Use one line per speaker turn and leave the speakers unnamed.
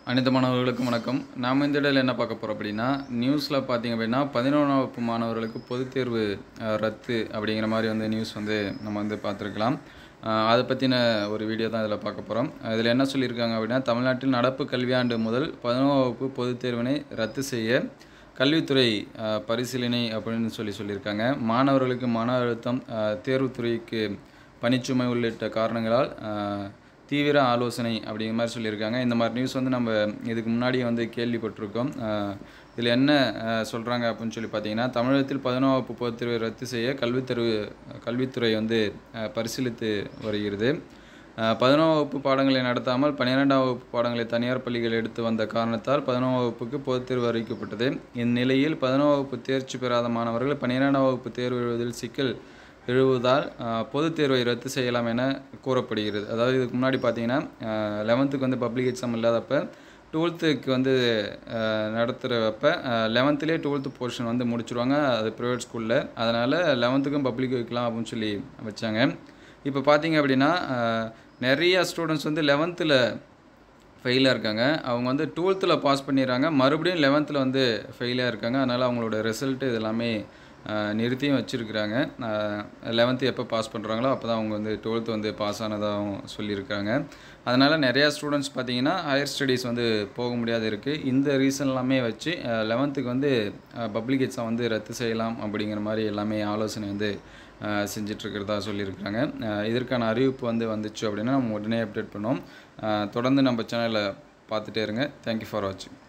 அனைத்து மாணவர்களுக்கும் வணக்கம் நாம் இந்த இடையில என்ன பார்க்க போகிறோம் அப்படின்னா நியூஸில் பார்த்தீங்க அப்படின்னா பதினொன்றாம் வகுப்பு மாணவர்களுக்கு பொதுத் தேர்வு அஹ், ரத்து அப்படிங்கிற மாதிரி வந்து நியூஸ் வந்து நம்ம வந்து பார்த்துருக்கலாம் அஹ், அதை பற்றின ஒரு வீடியோ தான் இதில் பார்க்க போகிறோம் இதில் என்ன சொல்லியிருக்காங்க அப்படின்னா தமிழ்நாட்டில் நடப்பு கல்வியாண்டு முதல் பதினொன்றாம் வகுப்பு பொதுத் தேர்வினை ரத்து செய்ய கல்வித்துறை அஹ், பரிசீலனை அப்படின்னு சொல்லி சொல்லியிருக்காங்க மாணவர்களுக்கு மன அழுத்தம் அஹ், தேர்வுத்துறைக்கு பணிச்சுமை உள்ளிட்ட காரணங்களால் அஹ், தீவிர ஆலோசனை அப்படிங்கிற மாதிரி சொல்லியிருக்காங்க இந்த மாதிரி நியூஸ் வந்து நம்ம இதுக்கு முன்னாடியே வந்து கேள்விப்பட்டிருக்கோம் இதில் என்ன சொல்கிறாங்க அப்படின்னு சொல்லி பார்த்தீங்கன்னா தமிழகத்தில் பதினொன்றாம் வகுப்பு பொதுத் தேர்வை ரத்து செய்ய கல்வித்தெருவு கல்வித்துறை வந்து அஹ், பரிசீலித்து வருகிறது பதினொன்றாம் வகுப்பு பாடங்களை நடத்தாமல் பன்னிரெண்டாம் வகுப்பு பாடங்களை தனியார் பள்ளிகள் எடுத்து வந்த காரணத்தால் பதினொன்றாம் வகுப்புக்கு பொதுத் தேர்வு அறிவிக்கப்பட்டது இந்நிலையில் பதினொன்றாம் வகுப்பு தேர்ச்சி பெறாத மாணவர்கள் பன்னிரெண்டாம் வகுப்பு தேர்வு எழுதுவதில் சிக்கல் எழுவதால் அஹ், பொதுத் தேர்வை ரத்து செய்யலாம் என கூறப்படுகிறது அதாவது இதுக்கு முன்னாடி பார்த்தீங்கன்னா லெவன்த்துக்கு வந்து பப்ளிக் எக்ஸாம் இல்லாதப்ப டுவெல்த்துக்கு வந்து அஹ், நடத்துகிறப்ப லெவன்த்துலேயே டுவெல்த்து போர்ஷன் வந்து முடிச்சிருவாங்க அது ப்ரைவேட் ஸ்கூலில் அதனால் லெவன்த்துக்கும் பப்ளிக் வைக்கலாம் அப்படின்னு சொல்லி வச்சாங்க இப்போ பார்த்தீங்க அப்படின்னா அஹ், நிறைய ஸ்டூடெண்ட்ஸ் வந்து லெவன்த்தில் ஃபெயிலாக இருக்காங்க அவங்க வந்து டுவெல்த்தில் பாஸ் பண்ணிடுறாங்க மறுபடியும் லெவன்த்தில் வந்து ஃபெயிலாக இருக்காங்க அதனால் அவங்களோட ரிசல்ட்டு இது எல்லாமே அஹ், நிறுத்தியும் வச்சுருக்குறாங்க லெவன்த்து எப்போ பாஸ் பண்ணுறாங்களோ அப்போ தான் அவங்க வந்து டுவெல்த்து வந்து பாஸ் ஆனதாகவும் சொல்லியிருக்காங்க அதனால் நிறையா ஸ்டூடெண்ட்ஸ் பார்த்தீங்கன்னா ஹையர் ஸ்டடீஸ் வந்து போக முடியாத இருக்குது இந்த ரீசன் எல்லாமே வச்சு லெவன்த்துக்கு வந்து பப்ளிக் எக்ஸாம் வந்து ரத்து செய்யலாம் அப்படிங்கிற மாதிரி எல்லாமே ஆலோசனை வந்து அஹ், செஞ்சிட்ருக்கிறதா சொல்லியிருக்காங்க அஹ், இதற்கான அறிவிப்பு வந்து வந்துச்சு அப்படின்னா நம்ம உடனே அப்டேட் பண்ணுவோம் அஹ், தொடர்ந்து நம்ம சேனலை பார்த்துட்டே இருங்க தேங்க்யூ ஃபார் வாட்சிங்